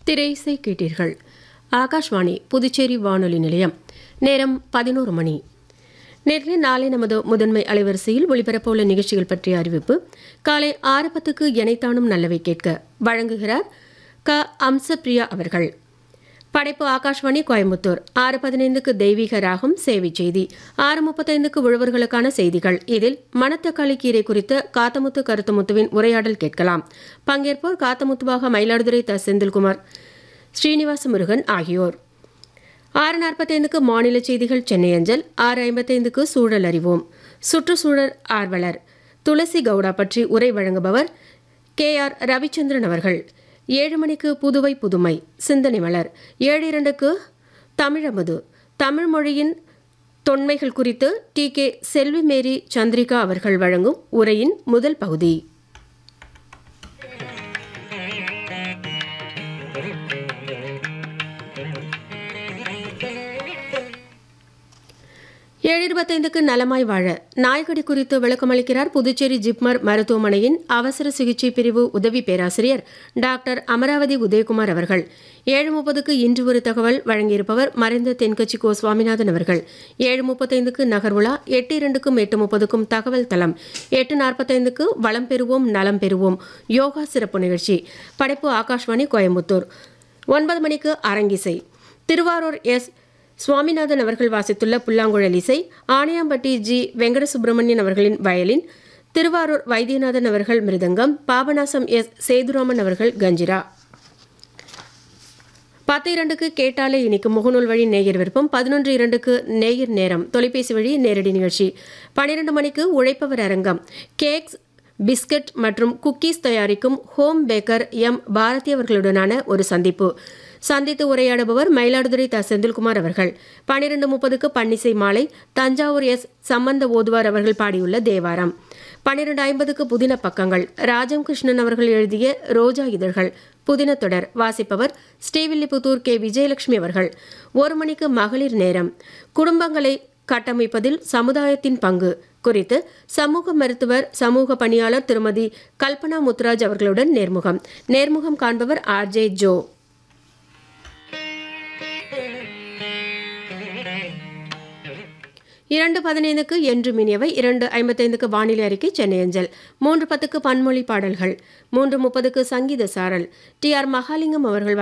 திரைசை கேட்டீர்கள் ஆகாஷ்வாணி புதுச்சேரி வானொலி நிலையம் நேரம் பதினோரு மணி நேற்று நாளை நமது முதன்மை அலைவரிசையில் ஒளிபரப்பவுள்ள நிகழ்ச்சிகள் பற்றிய அறிவிப்பு காலை ஆறு பத்துக்கு எனைத்தானும் நல்லவை கேட்க வழங்குகிறார் க அம்சப்பிரியா அவர்கள் படைப்பு ஆகாஷ்வாணி கோயம்புத்தூர் ஆறு பதினைந்துக்கு தெய்வீக ராகம் சேவை செய்தி ஆறு முப்பத்தைந்துக்கு உழவர்களுக்கான செய்திகள் இதில் மணத்தக்காளி கீரை குறித்த காத்தமுத்து கருத்துமுத்துவின் உரையாடல் கேட்கலாம் பங்கேற்போர் காத்தமுத்துவாக மயிலாடுதுறை த செந்தில்குமார் ஸ்ரீனிவாச முருகன் ஆகியோர் ஆறு நாற்பத்தைந்துக்கு மாநில செய்திகள் சென்னை அஞ்சல் ஆறு ஐம்பத்தைந்துக்கு சூழல் அறிவோம் சுற்றுச்சூழல் ஆர்வலர் துளசி கவுடா பற்றி உரை வழங்குபவர் கே ஆர் ரவிச்சந்திரன் அவர்கள் ஏழு மணிக்கு புதுவை புதுமை சிந்தனை மலர் ஏழு இரண்டுக்கு தமிழமது தமிழ் மொழியின் தொன்மைகள் குறித்து டி கே செல்வி மேரி சந்திரிகா அவர்கள் வழங்கும் உரையின் முதல் பகுதி ஏழு இருபத்தைந்துக்கு நலமாய் வாழ நாய்கடி குறித்து விளக்கமளிக்கிறார் புதுச்சேரி ஜிப்மர் மருத்துவமனையின் அவசர சிகிச்சை பிரிவு உதவி பேராசிரியர் டாக்டர் அமராவதி உதயகுமார் அவர்கள் ஏழு முப்பதுக்கு இன்று ஒரு தகவல் வழங்கியிருப்பவர் மறைந்த தென்கட்சி கோ சுவாமிநாதன் அவர்கள் ஏழு முப்பத்தைந்துக்கு நகர்வுலா எட்டு இரண்டுக்கும் எட்டு முப்பதுக்கும் தகவல் தளம் எட்டு நாற்பத்தைந்துக்கு வளம் பெறுவோம் நலம் பெறுவோம் யோகா சிறப்பு நிகழ்ச்சி படைப்பு ஆகாஷ்வாணி கோயம்புத்தூர் ஒன்பது மணிக்கு அரங்கிசை திருவாரூர் எஸ் சுவாமிநாதன் அவர்கள் வாசித்துள்ள புல்லாங்குழல் இசை ஆணையாம்பட்டி ஜி வெங்கட சுப்பிரமணியன் அவர்களின் வயலின் திருவாரூர் வைத்தியநாதன் அவர்கள் மிருதங்கம் பாபநாசம் எஸ் சேதுராமன் அவர்கள் கஞ்சிரா பத்து இரண்டுக்கு கேட்டாலே இனிக்கும் முகநூல் வழி நேயர் விருப்பம் பதினொன்று இரண்டுக்கு நேயர் நேரம் தொலைபேசி வழி நேரடி நிகழ்ச்சி பன்னிரண்டு மணிக்கு உழைப்பவர் அரங்கம் கேக்ஸ் பிஸ்கட் மற்றும் குக்கீஸ் தயாரிக்கும் ஹோம் பேக்கர் எம் பாரதி அவர்களுடனான ஒரு சந்திப்பு சந்தித்து உரையாடுபவர் மயிலாடுதுறை த செந்தில்குமார் அவர்கள் பன்னிரண்டு முப்பதுக்கு பன்னிசை மாலை தஞ்சாவூர் எஸ் சம்பந்த ஓதுவார் அவர்கள் பாடியுள்ள தேவாரம் பன்னிரண்டு ஐம்பதுக்கு புதின பக்கங்கள் ராஜம் கிருஷ்ணன் அவர்கள் எழுதிய ரோஜா இதழ்கள் புதின தொடர் வாசிப்பவர் ஸ்ரீவில்லிபுத்தூர் கே விஜயலட்சுமி அவர்கள் ஒரு மணிக்கு மகளிர் நேரம் குடும்பங்களை கட்டமைப்பதில் சமுதாயத்தின் பங்கு குறித்து சமூக மருத்துவர் சமூக பணியாளர் திருமதி கல்பனா முத்துராஜ் அவர்களுடன் நேர்முகம் நேர்முகம் காண்பவர் ஆர் ஜே ஜோ இரண்டு பதினைந்துக்கு என்று மினியவை இரண்டு ஐம்பத்தைந்துக்கு வானிலை அறிக்கை சென்னை அஞ்சல் மூன்று பத்துக்கு பன்மொழி பாடல்கள் மூன்று முப்பதுக்கு சங்கீத சாரல் டி ஆர் மகாலிங்கம் அவர்கள்